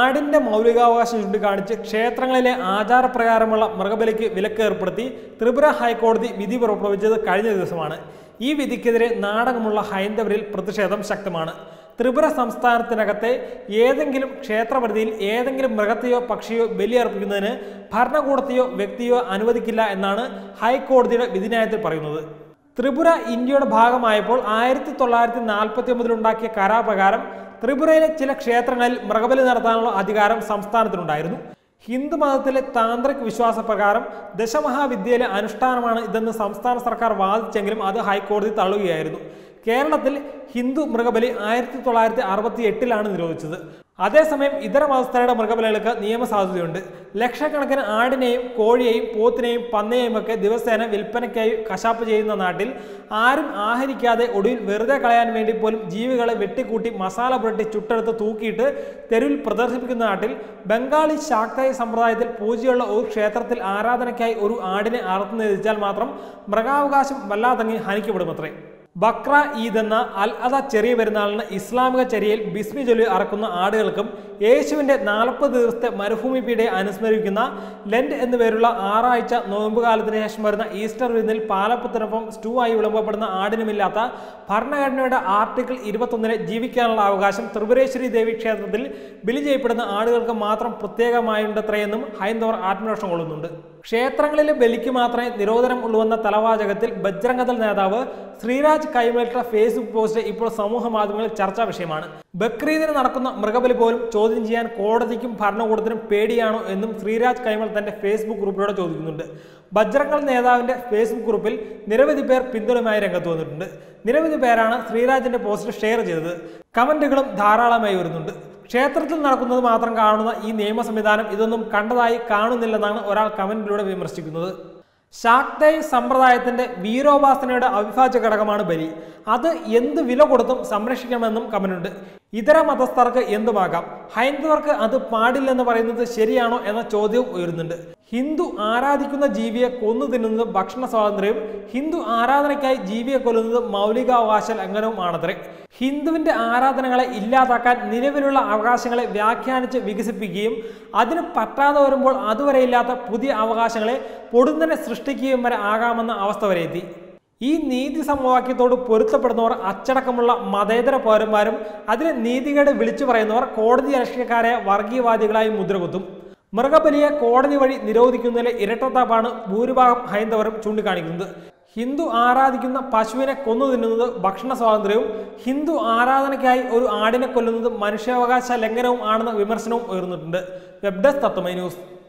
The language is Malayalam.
ആടിന്റെ മൗലികാവകാശം ചൂണ്ടിക്കാണിച്ച് ക്ഷേത്രങ്ങളിലെ ആചാരപ്രകാരമുള്ള മൃഗബലിക്ക് വിലക്ക് ഏർപ്പെടുത്തി ത്രിപുര ഹൈക്കോടതി വിധി പുറപ്പെടുവിച്ചത് കഴിഞ്ഞ ദിവസമാണ് ഈ വിധിക്കെതിരെ നാടകമുള്ള ഹൈന്ദവരിൽ പ്രതിഷേധം ശക്തമാണ് ത്രിപുര സംസ്ഥാനത്തിനകത്തെ ഏതെങ്കിലും ക്ഷേത്രപരിധിയിൽ ഏതെങ്കിലും മൃഗത്തെയോ പക്ഷിയോ ബലിയർപ്പിക്കുന്നതിന് ഭരണകൂടത്തെയോ വ്യക്തിയോ അനുവദിക്കില്ല എന്നാണ് ഹൈക്കോടതിയുടെ വിധിന്യായത്തിൽ പറയുന്നത് ത്രിപുര ഇന്ത്യയുടെ ഭാഗമായപ്പോൾ ആയിരത്തി തൊള്ളായിരത്തി നാൽപ്പത്തി ഒമ്പതിലുണ്ടാക്കിയ കരാപ്രകാരം ത്രിപുരയിലെ ചില ക്ഷേത്രങ്ങളിൽ മൃഗബലി നടത്താനുള്ള അധികാരം സംസ്ഥാനത്തിനുണ്ടായിരുന്നു ഹിന്ദു മതത്തിലെ താന്ത്രിക് വിശ്വാസപ്രകാരം ദശമഹാവിദ്യയിലെ അനുഷ്ഠാനമാണ് ഇതെന്ന് സംസ്ഥാന സർക്കാർ വാദിച്ചെങ്കിലും അത് ഹൈക്കോടതി തള്ളുകയായിരുന്നു കേരളത്തിൽ ഹിന്ദു മൃഗബലി ആയിരത്തി തൊള്ളായിരത്തി അറുപത്തി എട്ടിലാണ് നിരോധിച്ചത് അതേസമയം ഇതര മതസ്ഥരുടെ മൃഗബലികൾക്ക് നിയമസാധുതയുണ്ട് ലക്ഷക്കണക്കിന് ആടിനെയും കോഴിയെയും പോത്തിനെയും പന്നിയെയും ഒക്കെ ദിവസേന വിൽപ്പനയ്ക്കായി കശാപ്പ് ചെയ്യുന്ന നാട്ടിൽ ആരും ആഹരിക്കാതെ ഒടുവിൽ വെറുതെ കളയാൻ വേണ്ടി പോലും ജീവികളെ വെട്ടിക്കൂട്ടി മസാല പുരട്ടി ചുട്ടെടുത്ത് തൂക്കിയിട്ട് തെരുവിൽ പ്രദർശിപ്പിക്കുന്ന നാട്ടിൽ ബംഗാളി ശാക്തായ സമ്പ്രദായത്തിൽ പൂജയുള്ള ഒരു ക്ഷേത്രത്തിൽ ആരാധനയ്ക്കായി ഒരു ആടിനെ അറുത്ത് നിധിച്ചാൽ മാത്രം മൃഗാവകാശം വല്ലാതങ്ങി ഹനിക്കപ്പെടുമത്രേ ബക്ര ഈദ് എന്ന അൽ അദ ചെറിയ പെരുന്നാളിന് ഇസ്ലാമിക ചര്യയിൽ ബിസ്മി ചൊല്ലി അറക്കുന്ന ആടുകൾക്കും യേശുവിന്റെ നാൽപ്പത് ദിവസത്തെ മരുഭൂമി പീഡയെ അനുസ്മരിക്കുന്ന ലെൻഡ് എന്നു പേരുള്ള ആറാഴ്ച നോമ്പ് കാലത്തിന് ശേഷം വരുന്ന ഈസ്റ്റർ വിരുന്നിൽ പാലപ്പത്തിനൊപ്പം സ്റ്റൂ ആയി വിളമ്പപ്പെടുന്ന ആടിനുമില്ലാത്ത ഭരണഘടനയുടെ ആർട്ടിക്കിൾ ഇരുപത്തൊന്നിലെ ജീവിക്കാനുള്ള അവകാശം ത്രിപുരേശ്വരി ദേവി ക്ഷേത്രത്തിൽ ബലി ചെയ്യപ്പെടുന്ന ആടുകൾക്ക് മാത്രം പ്രത്യേകമായുണ്ടത്രയെന്നും ഹൈന്ദവർ ആത്മരോഷം കൊള്ളുന്നുണ്ട് ക്ഷേത്രങ്ങളിലെ ബലിക്ക് മാത്രമേ നിരോധനം ഉള്ളുവെന്ന തലവാചകത്തിൽ ബജ്രംഗദൾ നേതാവ് ശ്രീരാജ് കൈമേറ്റ ഫേസ്ബുക്ക് പോസ്റ്റ് ഇപ്പോൾ സമൂഹ മാധ്യമങ്ങളിൽ ചർച്ചാ വിഷയമാണ് ബക്രീദിന് നടക്കുന്ന മൃഗബലി പോലും ചോദ്യം ചെയ്യാൻ കോടതിക്കും ഭരണകൂടത്തിനും പേടിയാണോ എന്നും ശ്രീരാജ് കൈമൾ തന്റെ ഫേസ്ബുക്ക് ഗ്രൂപ്പിലൂടെ ചോദിക്കുന്നുണ്ട് ബജ്രംഗൾ നേതാവിന്റെ ഫേസ്ബുക്ക് ഗ്രൂപ്പിൽ നിരവധി പേർ പിന്തുണയുമായി രംഗത്ത് വന്നിട്ടുണ്ട് നിരവധി പേരാണ് ശ്രീരാജിന്റെ പോസ്റ്റ് ഷെയർ ചെയ്തത് കമന്റുകളും ധാരാളമായി വരുന്നുണ്ട് ക്ഷേത്രത്തിൽ നടക്കുന്നത് മാത്രം കാണുന്ന ഈ നിയമ സംവിധാനം ഇതൊന്നും കണ്ടതായി കാണുന്നില്ലെന്നാണ് ഒരാൾ കമന്റിലൂടെ വിമർശിക്കുന്നത് ശാക്തൈ സമ്പ്രദായത്തിന്റെ വീരോപാസനയുടെ അവിഭാജ്യ ഘടകമാണ് ബലി അത് എന്ത് വില കൊടുത്തും സംരക്ഷിക്കണമെന്നും കമന്റുണ്ട് ഇതര മതസ്ഥർക്ക് എന്തുമാകാം ഹൈന്ദവർക്ക് അത് പാടില്ലെന്ന് പറയുന്നത് ശരിയാണോ എന്ന ചോദ്യവും ഉയരുന്നുണ്ട് ഹിന്ദു ആരാധിക്കുന്ന ജീവിയെ കൊന്നു തിന്നുന്നത് ഭക്ഷണ സ്വാതന്ത്ര്യവും ഹിന്ദു ആരാധനയ്ക്കായി ജീവിയെ കൊല്ലുന്നത് മൗലികാവകാശ ലംഘനവുമാണത്രേ ഹിന്ദുവിന്റെ ആരാധനകളെ ഇല്ലാതാക്കാൻ നിലവിലുള്ള അവകാശങ്ങളെ വ്യാഖ്യാനിച്ച് വികസിപ്പിക്കുകയും അതിന് പറ്റാതെ വരുമ്പോൾ അതുവരെ ഇല്ലാത്ത പുതിയ അവകാശങ്ങളെ പൊടുന്നനെ സൃഷ്ടിക്കുകയും വരെ ആകാമെന്ന അവസ്ഥ വരെ എത്തി ഈ നീതി സമവാക്യത്തോട് പൊരുത്തപ്പെടുന്നവർ അച്ചടക്കമുള്ള മതേതര പൗരന്മാരും അതിന് നീതികേട് വിളിച്ചു പറയുന്നവർ കോടതി അലക്ഷ്യക്കാരായ വർഗീയവാദികളായി മുദ്രകുത്തും മൃഗബലിയെ കോടതി വഴി നിരോധിക്കുന്നതിലെ ഇരട്ടത്താപ്പാണ് ഭൂരിഭാഗം ഹൈന്ദവരും ചൂണ്ടിക്കാണിക്കുന്നത് ഹിന്ദു ആരാധിക്കുന്ന പശുവിനെ കൊന്നു തിന്നുന്നത് ഭക്ഷണ സ്വാതന്ത്ര്യവും ഹിന്ദു ആരാധനയ്ക്കായി ഒരു ആടിനെ കൊല്ലുന്നത് മനുഷ്യാവകാശ ലംഘനവും ആണെന്ന വിമർശനവും ഉയർന്നിട്ടുണ്ട് വെബ് ഡെസ്ക് തത്വമൈ ന്യൂസ്